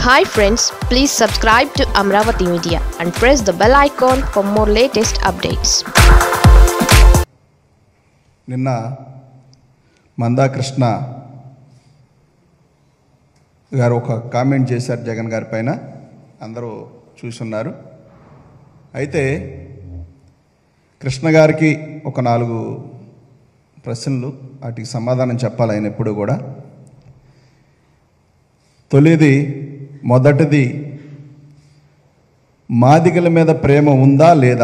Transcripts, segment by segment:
hi friends please subscribe to Amaravati media and press the bell icon for more latest updates నిన్న మందాకృష్ణ గారు ఒక comment చేశారు జగన్ గారి పైన అందరూ చూసున్నారు అయితే కృష్ణ గారికి ఒక నాలుగు ప్రశ్నలు వాటికి సమాధానం చెప్పాలి ఆయన ఎప్పుడు కూడా తొలిది మొదటిది మాదిగల మీద ప్రేమ ఉందా లేదా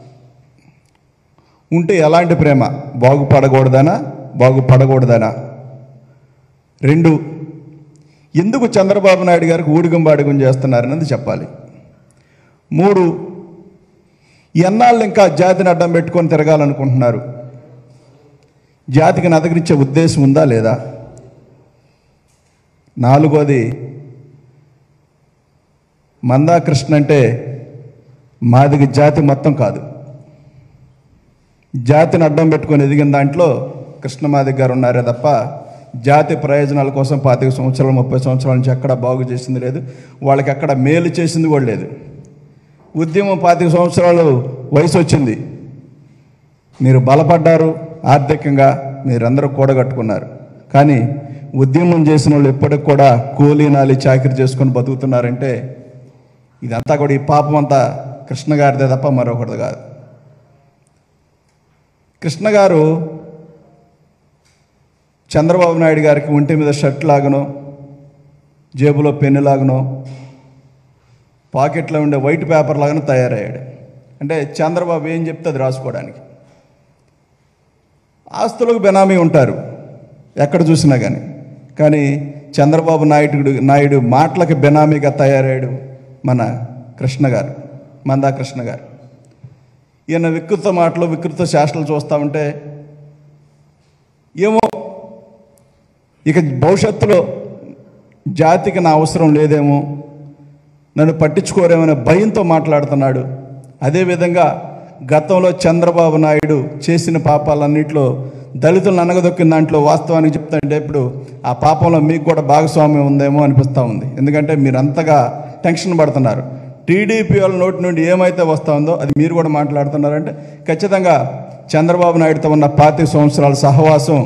ఉంటే ఎలాంటి ప్రేమ బాగుపడకూడదనా బాగుపడకూడదనా రెండు ఎందుకు చంద్రబాబు నాయుడు గారికి ఊడిగం బాడిగం చేస్తున్నారన్నది చెప్పాలి మూడు ఎన్నాళ్ళు ఇంకా జాతిని అడ్డం పెట్టుకొని తిరగాలనుకుంటున్నారు జాతికి నదగరిచ్చే ఉద్దేశం ఉందా లేదా నాలుగోది మందాకృష్ణ అంటే మాదిగ జాతి మొత్తం కాదు జాతిని అడ్డం పెట్టుకొని ఎదిగిన దాంట్లో కృష్ణమాది గారు ఉన్నారే తప్ప జాతి ప్రయోజనాల కోసం పాతిక సంవత్సరాలు ముప్పై సంవత్సరాల నుంచి ఎక్కడ బాగు చేసింది లేదు వాళ్ళకి ఎక్కడ మేలు చేసింది కూడా లేదు ఉద్యమం పాతిక సంవత్సరాలు వయసు వచ్చింది మీరు బలపడ్డారు ఆర్థికంగా మీరందరూ కూడగట్టుకున్నారు కానీ ఉద్యమం చేసిన వాళ్ళు ఎప్పటికి కూడా కూలీనాలి చాకరీ చేసుకొని బతుకుతున్నారంటే ఇదంతా కూడా ఈ పాపం అంతా కృష్ణ గారిదే తప్ప మరొకటిది కాదు కృష్ణ గారు చంద్రబాబు నాయుడు గారికి ఒంటి మీద షర్ట్ లాగనో జేబులో పెన్ను లాగనో పాకెట్లో ఉండే వైట్ పేపర్ లాగానో తయారయ్యాడు అంటే చంద్రబాబు ఏం చెప్తే అది రాసుకోవడానికి ఆస్తులకు బెనామీ ఉంటారు ఎక్కడ చూసినా కానీ కానీ చంద్రబాబు నాయుడు నాయుడు మాటలకి బెనామీగా తయారయ్యాడు మన కృష్ణ గారు మందా కృష్ణ గారు ఈయన వికృత మాటలు వికృత శాస్త్రాలు చూస్తూ ఉంటే ఏమో ఇక భవిష్యత్తులో జాతికి నా అవసరం లేదేమో నన్ను పట్టించుకోరేమనే భయంతో మాట్లాడుతున్నాడు అదేవిధంగా గతంలో చంద్రబాబు నాయుడు చేసిన పాపాలన్నింటిలో దళితులను అనగదొక్కిన దాంట్లో వాస్తవానికి చెప్తుంటే ఇప్పుడు ఆ పాపంలో మీకు కూడా భాగస్వామ్యం ఉందేమో అనిపిస్తూ ఉంది ఎందుకంటే మీరు అంతగా టెన్షన్ పడుతున్నారు టీడీపీ వాళ్ళ నోటి నుండి ఏమైతే వస్తూ ఉందో అది మీరు కూడా మాట్లాడుతున్నారంటే ఖచ్చితంగా చంద్రబాబు నాయుడుతో ఉన్న పాతి సంవత్సరాల సహవాసం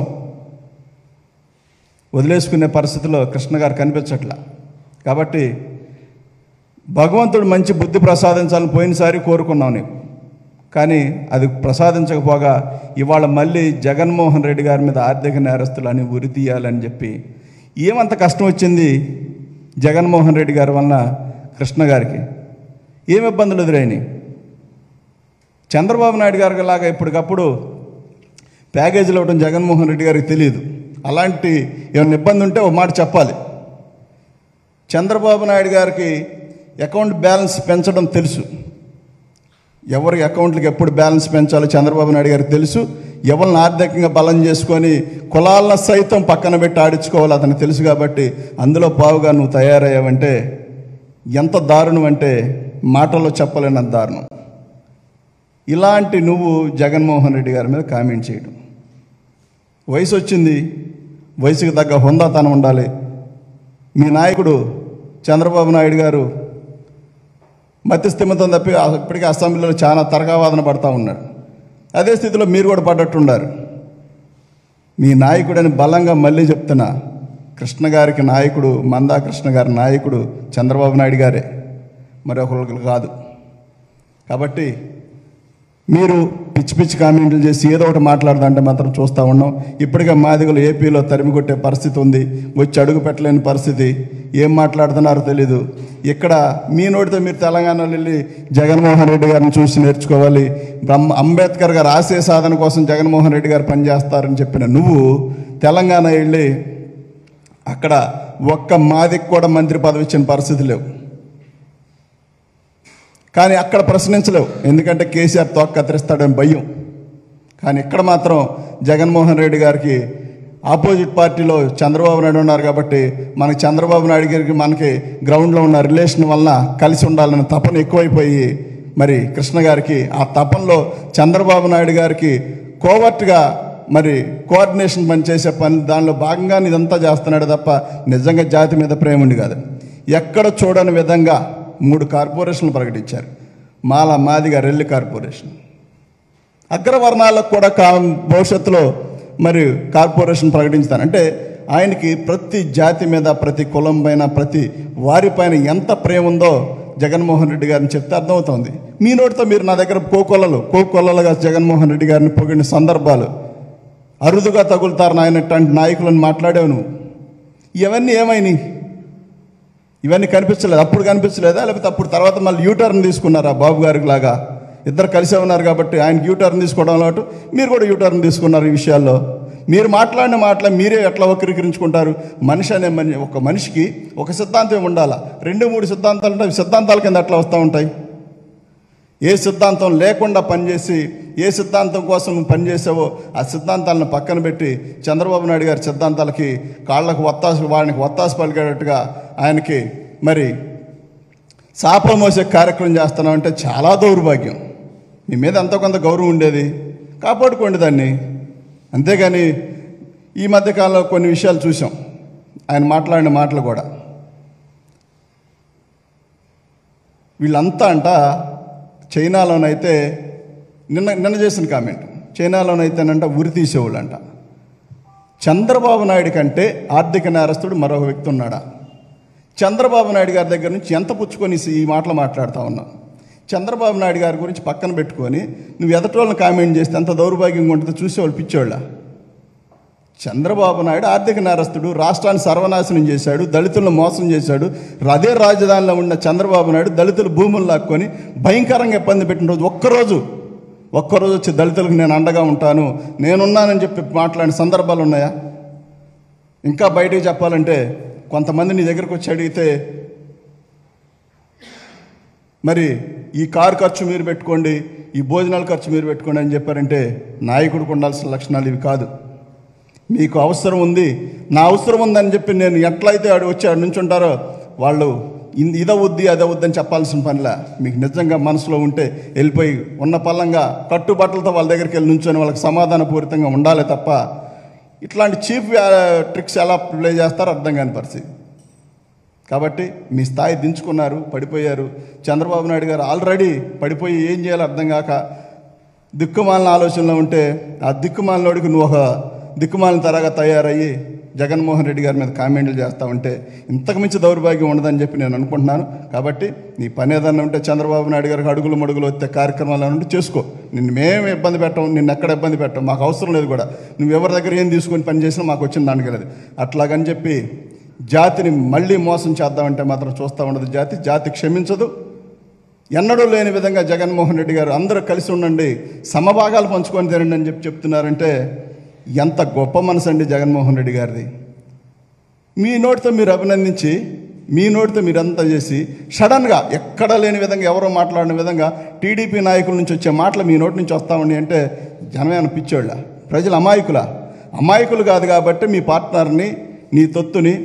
వదిలేసుకునే పరిస్థితిలో కృష్ణ గారు కనిపించట్లా కాబట్టి భగవంతుడు మంచి బుద్ధి ప్రసాదించాలని పోయినసారి కోరుకున్నాం నీకు కానీ అది ప్రసాదించకపోగా ఇవాళ మళ్ళీ జగన్మోహన్ రెడ్డి గారి మీద ఆర్థిక నేరస్తులని ఉరి తీయాలని చెప్పి ఏమంత కష్టం వచ్చింది జగన్మోహన్ రెడ్డి గారి వలన కృష్ణ గారికి ఏం ఇబ్బందులు ఎదురైనాయి చంద్రబాబు నాయుడు గారికి లాగా ఇప్పటికప్పుడు ప్యాకేజీలు ఇవ్వడం జగన్మోహన్ రెడ్డి గారికి తెలియదు అలాంటి ఏమైనా ఇబ్బంది ఉంటే ఒక మాట చెప్పాలి చంద్రబాబు నాయుడు గారికి అకౌంట్ బ్యాలెన్స్ పెంచడం తెలుసు ఎవరి అకౌంట్లకు ఎప్పుడు బ్యాలెన్స్ పెంచాలో చంద్రబాబు నాయుడు గారికి తెలుసు ఎవరిని ఆర్థికంగా బలం చేసుకొని కులాలను సైతం పక్కన పెట్టి ఆడించుకోవాలి అతనికి తెలుసు కాబట్టి అందులో పావుగా నువ్వు తయారయ్యావంటే ఎంత దారుణం అంటే మాటల్లో చెప్పలేనంత దారుణం ఇలాంటి నువ్వు జగన్మోహన్ రెడ్డి గారి మీద కామెంట్ చేయడం వయసు వచ్చింది వయసుకు తగ్గ హుందాతనం ఉండాలి మీ నాయకుడు చంద్రబాబు నాయుడు గారు మధ్యస్థిమితం తప్పి ఆ- ఇప్పటికీ అసెంబ్లీలో చాలా తరగావాదన పడతా ఉన్నాడు అదే స్థితిలో మీరు కూడా పడ్డట్టున్నారు మీ నాయకుడని బలంగా మళ్ళీ చెప్తున్నా కృష్ణ గారికి నాయకుడు మందా కృష్ణ గారి నాయకుడు చంద్రబాబు నాయుడు గారే మరి ఒకరికి కాదు కాబట్టి మీరు పిచ్చి పిచ్చి కామెంట్లు చేసి ఏదో ఒకటి మాట్లాడదంటే మాత్రం చూస్తూ ఉన్నాం ఇప్పటికే మాదిగలు ఏపీలో తరిమి కొట్టే పరిస్థితి ఉంది వచ్చి అడుగు పెట్టలేని పరిస్థితి ఏం మాట్లాడుతున్నారో తెలీదు ఇక్కడ మీ నోటితో మీరు తెలంగాణలో వెళ్ళి జగన్మోహన్ రెడ్డి గారిని చూసి నేర్చుకోవాలి బ్రహ్మ అంబేద్కర్ గారు ఆశయ సాధన కోసం జగన్మోహన్ రెడ్డి గారు పనిచేస్తారని చెప్పిన నువ్వు తెలంగాణ వెళ్ళి అక్కడ ఒక్క మాదికి కూడా మంత్రి పదవి ఇచ్చిన పరిస్థితి లేవు కానీ అక్కడ ప్రశ్నించలేవు ఎందుకంటే కేసీఆర్ తోక కత్తిరిస్తాడని భయం కానీ ఇక్కడ మాత్రం జగన్మోహన్ రెడ్డి గారికి ఆపోజిట్ పార్టీలో చంద్రబాబు నాయుడు ఉన్నారు కాబట్టి మనకి చంద్రబాబు నాయుడు గారికి మనకి గ్రౌండ్లో ఉన్న రిలేషన్ వలన కలిసి ఉండాలన్న తపన ఎక్కువైపోయి మరి కృష్ణ గారికి ఆ తపనలో చంద్రబాబు నాయుడు గారికి కోవర్ట్గా మరి కోఆర్డినేషన్ పని చేసే పని దానిలో భాగంగా ఇదంతా చేస్తున్నాడు తప్ప నిజంగా జాతి మీద ప్రేమ ఉండి కాదు ఎక్కడ చూడని విధంగా మూడు కార్పొరేషన్లు ప్రకటించారు మాల మాదిగా రెల్లి కార్పొరేషన్ అగ్రవర్ణాలకు కూడా కా భవిష్యత్తులో మరి కార్పొరేషన్ ప్రకటించుతాను అంటే ఆయనకి ప్రతి జాతి మీద ప్రతి కులం పైన ప్రతి వారిపైన ఎంత ప్రేమ ఉందో జగన్మోహన్ రెడ్డి గారిని చెప్తే అర్థమవుతోంది మీ నోటితో మీరు నా దగ్గర కోకొల్లలు కోకొల్లలుగా జగన్మోహన్ రెడ్డి గారిని పొగిడిన సందర్భాలు అరుదుగా తగులుతారు నాయనటువంటి నాయకులను మాట్లాడావు నువ్వు ఇవన్నీ ఏమైనాయి ఇవన్నీ కనిపించలేదు అప్పుడు కనిపించలేదా లేకపోతే అప్పుడు తర్వాత మళ్ళీ యూటర్న్ తీసుకున్నారా బాబు గారికి లాగా ఇద్దరు కలిసే ఉన్నారు కాబట్టి ఆయన యూటర్న్ తీసుకోవడం అలవాటు మీరు కూడా యూటర్న్ తీసుకున్నారు ఈ విషయాల్లో మీరు మాట్లాడిన మాటలు మీరే ఎట్లా వక్రీకరించుకుంటారు మనిషి అనే మని ఒక మనిషికి ఒక సిద్ధాంతం ఉండాలా రెండు మూడు సిద్ధాంతాలు ఉంటాయి అవి సిద్ధాంతాల కింద ఎట్లా వస్తూ ఉంటాయి ఏ సిద్ధాంతం లేకుండా పనిచేసి ఏ సిద్ధాంతం కోసం నువ్వు పనిచేసావో ఆ సిద్ధాంతాలను పక్కన పెట్టి చంద్రబాబు నాయుడు గారి సిద్ధాంతాలకి కాళ్ళకు ఒత్తాసు వాడికి ఒత్తాసు పలికేటట్టుగా ఆయనకి మరి శాపం మోసే కార్యక్రమం చేస్తున్నామంటే చాలా దౌర్భాగ్యం మీ మీద ఎంతో కొంత గౌరవం ఉండేది కాపాడుకోండి దాన్ని అంతేగాని ఈ మధ్యకాలంలో కొన్ని విషయాలు చూసాం ఆయన మాట్లాడిన మాటలు కూడా వీళ్ళంతా అంట చైనాలోనైతే నిన్న నిన్న చేసిన కామెంట్ చైనాలోనైతేనంట ఉరి తీసేవాళ్ళు అంట చంద్రబాబు నాయుడు కంటే ఆర్థిక నేరస్తుడు మరొక వ్యక్తి ఉన్నాడా చంద్రబాబు నాయుడు గారి దగ్గర నుంచి ఎంత పుచ్చుకొని ఈ మాటలు మాట్లాడుతూ ఉన్నావు చంద్రబాబు నాయుడు గారి గురించి పక్కన పెట్టుకొని నువ్వు ఎదటోళ్ళని కామెంట్ చేస్తే ఎంత దౌర్భాగ్యంగా ఉంటుందో చూసేవాళ్ళు పిచ్చోళ్ళ చంద్రబాబు నాయుడు ఆర్థిక నేరస్తుడు రాష్ట్రాన్ని సర్వనాశనం చేశాడు దళితులను మోసం చేశాడు అదే రాజధానిలో ఉన్న చంద్రబాబు నాయుడు దళితుల భూములు లాక్కొని భయంకరంగా ఇబ్బంది పెట్టిన రోజు ఒక్కరోజు ఒక్కరోజు వచ్చి దళితులకు నేను అండగా ఉంటాను నేనున్నానని చెప్పి మాట్లాడిన సందర్భాలు ఉన్నాయా ఇంకా బయటికి చెప్పాలంటే కొంతమంది నీ దగ్గరకు వచ్చి అడిగితే మరి ఈ కారు ఖర్చు మీరు పెట్టుకోండి ఈ భోజనాల ఖర్చు మీరు పెట్టుకోండి అని చెప్పారంటే నాయకుడికి ఉండాల్సిన లక్షణాలు ఇవి కాదు మీకు అవసరం ఉంది నా అవసరం ఉందని చెప్పి నేను ఎట్లయితే ఆడు వచ్చి ఆడు నుంచి ఉంటారో వాళ్ళు ఇన్- ఇదవుద్ది అదవుద్ది అని చెప్పాల్సిన పనిలా మీకు నిజంగా మనసులో ఉంటే వెళ్ళిపోయి ఉన్న పల్లంగా కట్టుబట్టలతో వాళ్ళ దగ్గరికి వెళ్ళి నుంచొని వాళ్ళకి సమాధానపూరితంగా ఉండాలి తప్ప ఇట్లాంటి చీఫ్ ట్రిక్స్ ఎలా ప్లే చేస్తారో అర్థం కాని పరిస్థితి కాబట్టి మీ స్థాయి దించుకున్నారు పడిపోయారు చంద్రబాబు నాయుడు గారు ఆల్రెడీ పడిపోయి ఏం చేయాలో అర్థం కాక దిక్కుమాలిన ఆలోచనలో ఉంటే ఆ దిక్కుమాలినోడికి నువ్వు ఒక దిక్కుమాలిన తరగా తయారయ్యి జగన్మోహన్ రెడ్డి గారి మీద కామెంట్లు చేస్తా ఉంటే ఇంతకు మించి దౌర్భాగ్యం ఉండదని చెప్పి నేను అనుకుంటున్నాను కాబట్టి నీ పని ఏదన్నా ఉంటే చంద్రబాబు నాయుడు గారికి అడుగులు మడుగులు వచ్చే కార్యక్రమాలు ఉంటే చేసుకో నిన్ను మేము ఇబ్బంది పెట్టాం నిన్ను ఎక్కడ ఇబ్బంది పెట్టాం మాకు అవసరం లేదు కూడా నువ్వు ఎవరి దగ్గర ఏం తీసుకొని పని చేసినా మాకు వచ్చిన దానికి లేదు అట్లాగని చెప్పి జాతిని మళ్ళీ మోసం చేద్దామంటే మాత్రం చూస్తూ ఉండదు జాతి జాతి క్షమించదు ఎన్నడూ లేని విధంగా జగన్మోహన్ రెడ్డి గారు అందరూ కలిసి ఉండండి సమభాగాలు పంచుకొని తినండి అని చెప్పి చెప్తున్నారంటే ఎంత గొప్ప మనసు అండి జగన్మోహన్ రెడ్డి గారిది మీ నోటితో మీరు అభినందించి మీ నోటితో మీరు అంతా చేసి సడన్గా ఎక్కడా లేని విధంగా ఎవరో మాట్లాడిన విధంగా టీడీపీ నాయకుల నుంచి వచ్చే మాటలు మీ నోటి నుంచి వస్తామండి అంటే జనమేన పిచ్చోళ్ళ ప్రజలు అమాయకుల అమాయకులు కాదు కాబట్టి మీ పార్ట్నర్ని నీ తొత్తుని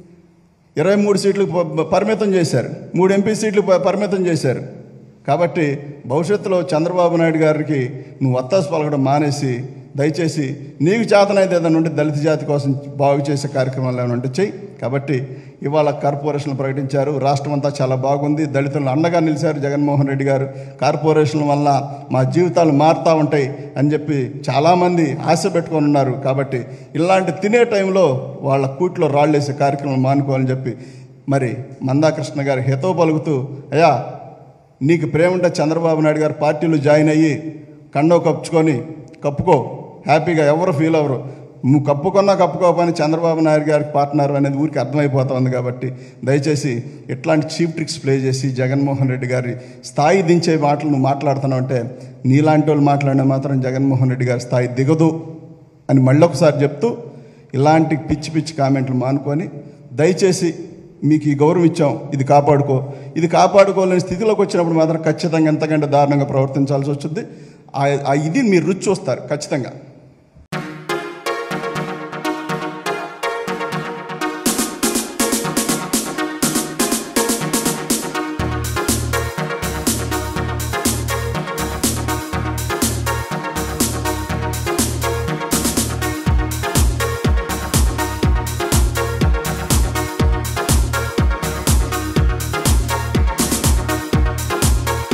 ఇరవై మూడు సీట్లు ప- పరిమితం చేశారు మూడు ఎంపీ సీట్లు ప- పరిమితం చేశారు కాబట్టి భవిష్యత్తులో చంద్రబాబు నాయుడు గారికి నువ్వు వత్తాసు పలకడం మానేసి దయచేసి నీకు చేతనైతే ఏదైనా ఉంటే దళిత జాతి కోసం బాగు చేసే కార్యక్రమాలు ఏమైనా ఉంటే చెయ్యి కాబట్టి ఇవాళ కార్పొరేషన్లు ప్రకటించారు రాష్ట్రం అంతా చాలా బాగుంది దళితులను అండగా నిలిచారు జగన్మోహన్ రెడ్డి గారు కార్పొరేషన్ల వల్ల మా జీవితాలు మారుతూ ఉంటాయి అని చెప్పి చాలామంది ఆశ పెట్టుకొని ఉన్నారు కాబట్టి ఇలాంటి తినే టైంలో వాళ్ళ కూట్లో రాళ్ళేసే కార్యక్రమం మానుకోవాలని చెప్పి మరి మందాకృష్ణ గారి హితవు పలుకుతూ అయ్యా నీకు ప్రేమ ఉంటే చంద్రబాబు నాయుడు గారు పార్టీలో జాయిన్ అయ్యి కండో కప్పుకొని కప్పుకో హ్యాపీగా ఎవరు ఫీల్ అవ్వరు నువ్వు కప్పుకున్నా కప్పుకోపని చంద్రబాబు నాయుడు గారికి పార్ట్నర్ అనేది ఊరికి అర్థమైపోతుంది కాబట్టి దయచేసి ఇట్లాంటి చీప్ ట్రిక్స్ ప్లే చేసి జగన్మోహన్ రెడ్డి గారి స్థాయి దించే మాటలు నువ్వు మాట్లాడుతున్నావు అంటే నీలాంటి వాళ్ళు మాట్లాడినా మాత్రం జగన్మోహన్ రెడ్డి గారి స్థాయి దిగదు అని మళ్ళొకసారి చెప్తూ ఇలాంటి పిచ్చి పిచ్చి కామెంట్లు మానుకొని దయచేసి మీకు ఈ గౌరవం ఇచ్చాం ఇది కాపాడుకో ఇది కాపాడుకోలేని స్థితిలోకి వచ్చినప్పుడు మాత్రం ఖచ్చితంగా ఎంతకంటే దారుణంగా ప్రవర్తించాల్సి వచ్చింది ఆ- ఆ ఇది మీరు రుచి చూస్తారు ఖచ్చితంగా